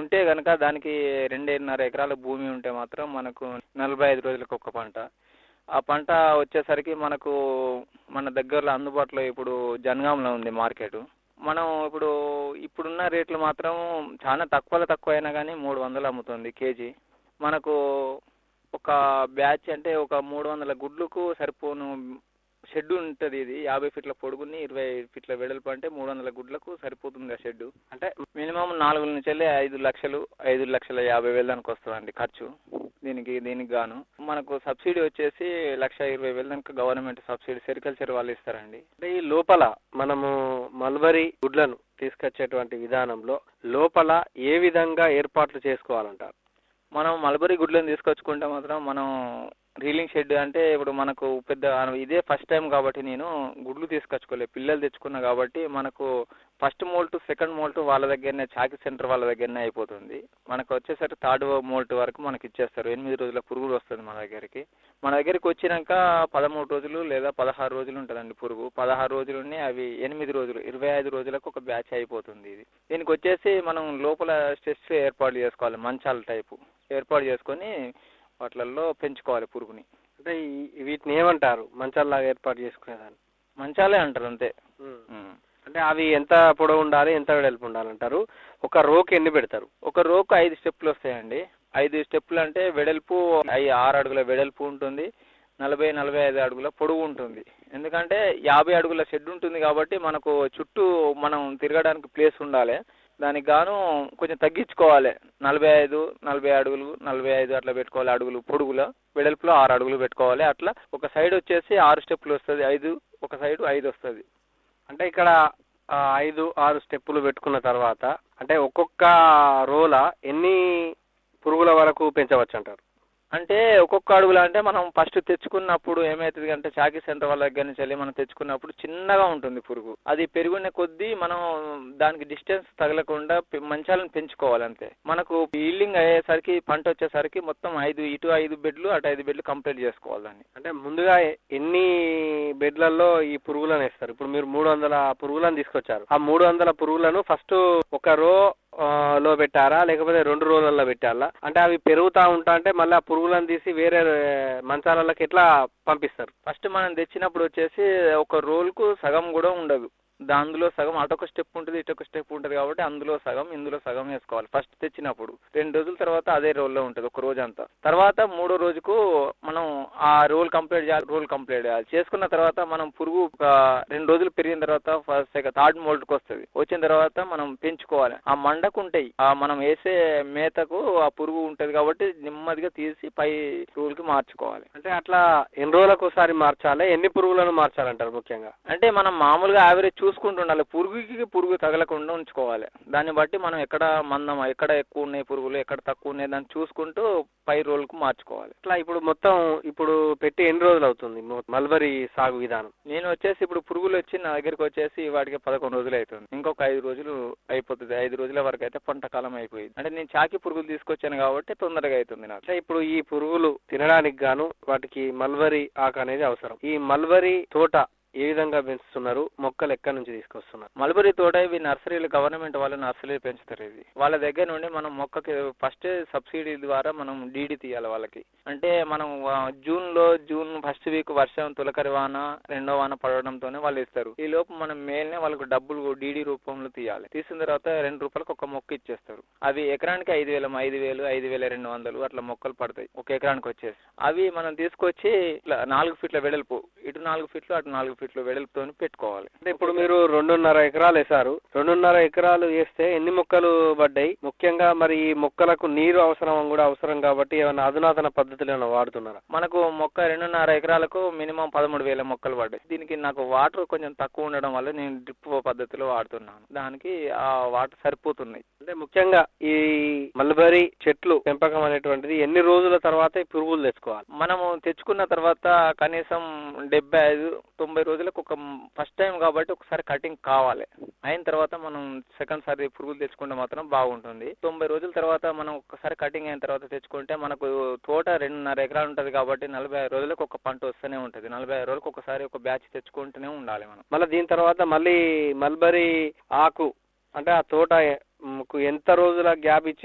ఉంటే గనక దానికి రెండున్నర ఎకరాల భూమి ఉంటే మాత్రం మనకు నలభై ఐదు రోజులకు ఒక పంట ఆ పంట వచ్చేసరికి మనకు మన దగ్గరలో అందుబాటులో ఇప్పుడు జనగాంలో ఉంది మార్కెట్ మనం ఇప్పుడు ఇప్పుడున్న రేట్లు మాత్రం చాలా తక్కువలో తక్కువ అయినా కానీ మూడు వందలు అమ్ముతుంది కేజీ మనకు ఒక బ్యాచ్ అంటే ఒక మూడు వందల గుడ్లకు సరిపోను షెడ్ ఉంటుంది ఇది యాభై ఫీట్ల పొడుగుని ఇరవై ఫీట్ల వెడల్పు అంటే మూడు వందల గుడ్లకు సరిపోతుంది ఆ షెడ్ అంటే మినిమం నాలుగు నుంచి వెళ్ళి ఐదు లక్షలు ఐదు లక్షల యాభై వేలు దానికి వస్తుందండి ఖర్చు దీనికి దీనికి గాను మనకు సబ్సిడీ వచ్చేసి లక్ష ఇరవై వేలు దానికి గవర్నమెంట్ సబ్సిడీ సెరికల్చర్ వాళ్ళు ఇస్తారండి అంటే ఈ లోపల మనము మల్బరీ గుడ్లను తీసుకొచ్చేటువంటి విధానంలో లోపల ఏ విధంగా ఏర్పాట్లు చేసుకోవాలంటారు మనం మల్బరీ గుడ్లను తీసుకొచ్చుకుంటే మాత్రం మనం రీలింగ్ షెడ్ అంటే ఇప్పుడు మనకు పెద్ద ఇదే ఫస్ట్ టైం కాబట్టి నేను గుడ్లు తీసుకొచ్చుకోలేదు పిల్లలు తెచ్చుకున్నా కాబట్టి మనకు ఫస్ట్ మోల్ట్ సెకండ్ మోల్ట్ వాళ్ళ దగ్గరనే చాకి సెంటర్ వాళ్ళ దగ్గరనే అయిపోతుంది మనకు వచ్చేసరికి థర్డ్ మోల్ట్ వరకు మనకి ఇచ్చేస్తారు ఎనిమిది రోజుల పురుగులు వస్తుంది మన దగ్గరికి మన దగ్గరికి వచ్చినాక పదమూడు రోజులు లేదా పదహారు రోజులు ఉంటుందండి పురుగు పదహారు రోజులుని అవి ఎనిమిది రోజులు ఇరవై ఐదు రోజులకు ఒక బ్యాచ్ అయిపోతుంది ఇది దీనికి వచ్చేసి మనం లోపల స్ట్రెస్ ఏర్పాటు చేసుకోవాలి మంచాల టైపు ఏర్పాటు చేసుకొని వాటిలలో పెంచుకోవాలి పురుగుని అంటే ఈ- వీటిని ఏమంటారు మంచాల్లాగా ఏర్పాటు చేసుకునేదాన్ని మంచాలే అంటారు అంతే ఉం. అంటే అవి ఎంత పొడవు ఉండాలి ఎంత వెడల్పు ఉండాలంటారు ఒక రోకి ఎన్ని పెడతారు ఒక రోకు ఐదు స్టెప్పులు వస్తాయండి ఐదు స్టెప్పులు అంటే వెడల్పు ఐ- ఆరు అడుగుల వెడల్పు ఉంటుంది నలభై నలభై ఐదు అడుగుల పొడవు ఉంటుంది ఎందుకంటే యాభై అడుగుల షెడ్ ఉంటుంది కాబట్టి మనకు చుట్టూ మనం తిరగడానికి ప్లేస్ ఉండాలి దానికి గాను కొంచెం తగ్గించుకోవాలి నలభై ఐదు నలభై అడుగులు నలభై ఐదు అట్లా పెట్టుకోవాలి అడుగులు పొడుగుల వెడల్పులో ఆరు అడుగులు పెట్టుకోవాలి అట్లా ఒక సైడ్ వచ్చేసి ఆరు స్టెప్పులు వస్తుంది ఐదు ఒక సైడ్ ఐదు వస్తుంది అంటే ఇక్కడ ఆ, ఐదు ఆరు స్టెప్పులు పెట్టుకున్న తర్వాత అంటే ఒక్కొక్క రోల ఎన్ని పురుగుల వరకు పెంచవచ్చు అంటారు అంటే ఒక్కొక్క అడుగులు అంటే మనం ఫస్ట్ తెచ్చుకున్నప్పుడు ఏమవుతుంది అంటే చాకీ సెంటర్ వాళ్ళ దగ్గర నుంచి వెళ్ళి మనం తెచ్చుకున్నప్పుడు చిన్నగా ఉంటుంది పురుగు అది పెరుగునే కొద్దీ మనం దానికి డిస్టెన్స్ తగలకుండా పె- మంచాలను పెంచుకోవాలి అంతే మనకు ఈల్డింగ్ అయ్యేసరికి పంట వచ్చేసరికి మొత్తం ఐదు ఇటు ఐదు బెడ్లు అటు ఐదు బెడ్లు కంప్లీట్ చేసుకోవాలి దాన్ని అంటే ముందుగా ఎ- ఎన్ని బెడ్లలో ఈ పురుగులను వేస్తారు ఇప్పుడు మీరు మూడు వందల పురుగులను తీసుకొచ్చారు ఆ మూడు వందల పురుగులను ఫస్ట్ ఒక రో ఆ, లో పెట్టారా లేకపోతే రెండు రోజులలో పెట్టాలా అంటే అవి పెరుగుతా ఉంటా అంటే మళ్ళీ ఆ పురుగులను తీసి వేరే ఆ, మంచాలలోకి ఎట్లా పంపిస్తారు ఫస్ట్ మనం తెచ్చినప్పుడు వచ్చేసి ఒక రోల్కు సగం కూడా ఉండదు దా- అందులో సగం అటొక స్టెప్ ఉంటుంది ఇటొక స్టెప్ ఉంటుంది కాబట్టి అందులో సగం ఇందులో సగం వేసుకోవాలి ఫస్ట్ తెచ్చినప్పుడు రెండు రోజుల తర్వాత అదే రోల్లో ఉంటుంది ఒక రోజు అంతా తర్వాత మూడో రోజుకు మనం ఆ రోల్ కంప్లీట్ చేయాలి రోల్ కంప్లీట్ చేయాలి చేసుకున్న తర్వాత మనం పురుగు ఒక రెండు రోజులు పెరిగిన తర్వాత ఫస్ట్ సెకండ్ థర్డ్ మోల్డ్కి వస్తుంది వచ్చిన తర్వాత మనం పెంచుకోవాలి ఆ మండకు ఉంటాయి ఆ మనం వేసే మేతకు ఆ పురుగు ఉంటుంది కాబట్టి నెమ్మదిగా తీసి పై రోల్కి మార్చుకోవాలి అంటే అట్లా ఎన్ని రోజులకు ఒకసారి మార్చాలి ఎన్ని పురుగులను మార్చాలంటారు ముఖ్యంగా అంటే మనం మామూలుగా యావరేజ్ చూసుకుంటూ ఉండాలి పురుగుకి పురుగు తగలకుండా ఉంచుకోవాలి దాన్ని బట్టి మనం ఎక్కడ మందం ఎక్కడ ఎక్కువ ఉన్నాయి పురుగులు ఎక్కడ తక్కువ ఉన్నాయి దాన్ని చూసుకుంటూ పై రోల్కు మార్చుకోవాలి అట్లా ఇప్పుడు మొత్తం ఇప్పుడు పెట్టి ఎన్ని రోజులు అవుతుంది మొ- మల్బరీ సాగు విధానం నేను వచ్చేసి ఇప్పుడు పురుగులు వచ్చి నా దగ్గరికి వచ్చేసి వాటికి పదకొండు రోజులు అవుతుంది ఇంకొక ఐదు రోజులు అయిపోతుంది ఐదు రోజుల వరకు అయితే పంట కాలం అయిపోయింది అంటే నేను చాకి పురుగులు తీసుకొచ్చాను కాబట్టి తొందరగా అవుతుంది నాకు అంటే ఇప్పుడు ఈ పురుగులు తినడానికి గాను వాటికి మల్బరీ ఆకు అనేది అవసరం ఈ మల్బరీ తోట ఏ విధంగా పెంచుతున్నారు మొక్కలు ఎక్కడి నుంచి తీసుకొస్తున్నారు మల్బరీ తోట ఇవి నర్సరీలు గవర్నమెంట్ వాళ్ళు నర్సరీలు పెంచుతారు ఇది వాళ్ళ దగ్గర నుండి మనం మొక్కకి ఫస్ట్ సబ్సిడీ ద్వారా మనం డీడీ తీయాలి వాళ్ళకి అంటే మనం ఆ, జూన్లో జూన్ ఫస్ట్ వీక్ వర్షం తొలకరి వాన రెండో వాన పడడంతోనే వాళ్ళు ఇస్తారు ఈ లోపు మనం మేల్నే వాళ్ళకు డబ్బులు డీడీ రూపంలో తీయాలి తీసిన తర్వాత రెండు రూపాయలకు ఒక మొక్క ఇచ్చేస్తారు అవి ఎకరానికి ఐదు వేల ఐదు వేలు ఐదు వేల రెండు వందలు అట్లా మొక్కలు పడతాయి ఒక ఎకరానికి వచ్చేసి అవి మనం తీసుకొచ్చి ఇట్లా నాలుగు ఫీట్ల వెడల్పు ఇటు నాలుగు ఫీట్లు అటు నాలుగు ఫీట్లు వెడల్పుతో పెట్టుకోవాలి అంటే ఇప్పుడు మీరు రెండున్నర ఎకరాలు వేశారు రెండున్నర ఎకరాలు వేస్తే ఎన్ని మొక్కలు పడ్డాయి ముఖ్యంగా మరి ఈ మొక్కలకు నీరు అవసరం కూడా అవసరం కాబట్టి ఏమైనా అధునాతన పద్ధతులు ఏమైనా వాడుతున్నారా మనకు మొక్క రెండున్నర ఎకరాలకు మినిమం పదమూడు వేల మొక్కలు పడ్డాయి దీనికి నాకు వాటర్ కొంచెం తక్కువ ఉండడం వల్ల నేను డ్రిప్ పద్ధతిలో వాడుతున్నాను దానికి ఆ వాటర్ సరిపోతున్నాయి అంటే ముఖ్యంగా ఈ మల్బరీ చెట్లు పెంపకం అనేటువంటిది ఎన్ని రోజుల తర్వాత ఈ పురుగులు తెచ్చుకోవాలి మనము తెచ్చుకున్న తర్వాత కనీసం డెబ్బై ఐదు తొంభై రోజులకు ఒక ఫస్ట్ టైం కాబట్టి ఒకసారి కటింగ్ కావాలి అయిన తర్వాత మనం సెకండ్ సారి పురుగులు తెచ్చుకుంటే మాత్రం బాగుంటుంది తొంభై రోజుల తర్వాత మనం ఒకసారి కటింగ్ అయిన తర్వాత తెచ్చుకుంటే మనకు తోట రెండున్నర ఎకరాలు ఉంటుంది కాబట్టి నలభై ఐదు రోజులకు ఒక పంట వస్తూనే ఉంటుంది నలభై ఐదు రోజులకు ఒకసారి ఒక బ్యాచ్ తెచ్చుకుంటూనే ఉండాలి మనం మళ్ళీ దీని తర్వాత మళ్ళీ మల్బరీ ఆకు అంటే ఆ తోట కు ఎంత రోజుల గ్యాప్ ఇచ్చి